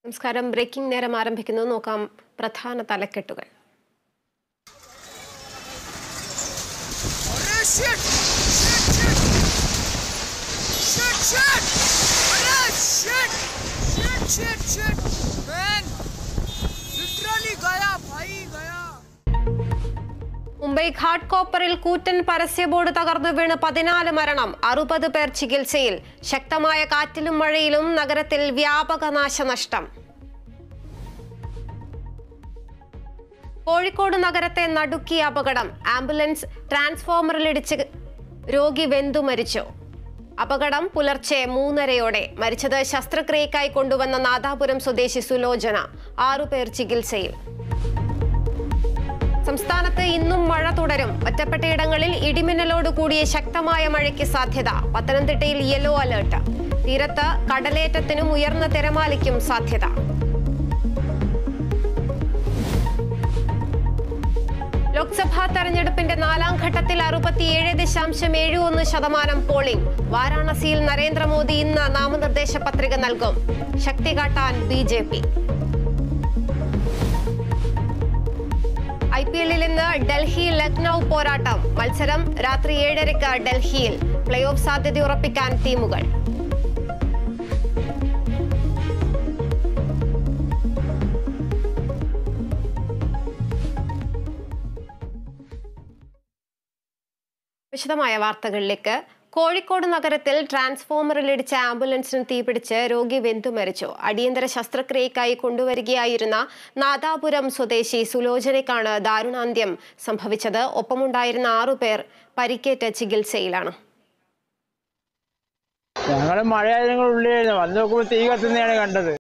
നമസ്കാരം ബ്രേക്കിംഗ് നേരം ആരംഭിക്കുന്നു നോക്കാം പ്രധാന തലക്കെട്ടുകൾ अरे shit shit shit shit shit अरे shit shit shit shit man literally गया भाई गया മുംബൈ ഘാട്ട് കോപ്പറിൽ കൂറ്റൻ പരസ്യ ബോർഡ് തകർന്നു വീണ് പതിനാല് മരണം അറുപത് പേർ ചികിത്സയിൽ ശക്തമായ കാറ്റിലും മഴയിലും നഗരത്തിൽ വ്യാപക നാശനഷ്ടം കോഴിക്കോട് നഗരത്തെ നടുക്കിയ അപകടം ആംബുലൻസ് ട്രാൻസ്ഫോമറിലിടിച്ച് രോഗി വെന്തു മരിച്ചു അപകടം പുലർച്ചെ മൂന്നരയോടെ മരിച്ചത് ശസ്ത്രക്രിയക്കായി കൊണ്ടുവന്ന നാദാപുരം സ്വദേശി സുലോചന ആറുപേർ ചികിത്സയിൽ സംസ്ഥാനത്ത് ഇന്നും മഴ തുടരും ഒറ്റപ്പെട്ടയിടങ്ങളിൽ ഇടിമിന്നലോട് കൂടിയ ശക്തമായ മഴയ്ക്ക് സാധ്യത പത്തനംതിട്ടയിൽ യെല്ലോ അലേർട്ട് തീരത്ത് കടലേറ്റത്തിനും ഉയർന്ന തിരമാലയ്ക്കും സാധ്യത ലോക്സഭാ തെരഞ്ഞെടുപ്പിന്റെ നാലാം ഘട്ടത്തിൽ അറുപത്തിയേഴ് ദശാംശം ഏഴ് ഒന്ന് ശതമാനം പോളിംഗ് വാരാണസിയിൽ നരേന്ദ്രമോദി ഇന്ന് നാമനിർദ്ദേശ പത്രിക നൽകും ശക്തി കാട്ടാൻ B J P I P എല്ലിൽ ഇന്ന് ഡൽഹി ലക്നൌ പോരാട്ടം മത്സരം രാത്രി ഏഴരയ്ക്ക് ഡൽഹിയിൽ പ്ലേ ഓഫ് സാധ്യത ഉറപ്പിക്കാൻ ടീമുകൾ വിശദമായ വാർത്തകളിലേക്ക് കോഴിക്കോട് നഗരത്തിൽ ട്രാൻസ്ഫോമറിലിടിച്ച ആംബുലൻസിന് തീപിടിച്ച് രോഗി വെന്തു മരിച്ചു അടിയന്തര ശസ്ത്രക്രിയക്കായി കൊണ്ടുവരികയായിരുന്ന നാദാപുരം സ്വദേശി സുലോചനയ്ക്കാണ് ദാരുണാന്ത്യം സംഭവിച്ചത് ഒപ്പമുണ്ടായിരുന്ന ആറുപേർ പരിക്കേറ്റ് ചികിത്സയിലാണ് ഞങ്ങൾ മഴയായതിനുള്ള ഉള്ളിലായിരുന്നു വന്ന് നോക്കുമ്പോൾ തീ കത്തുന്നതാണ് കണ്ടത്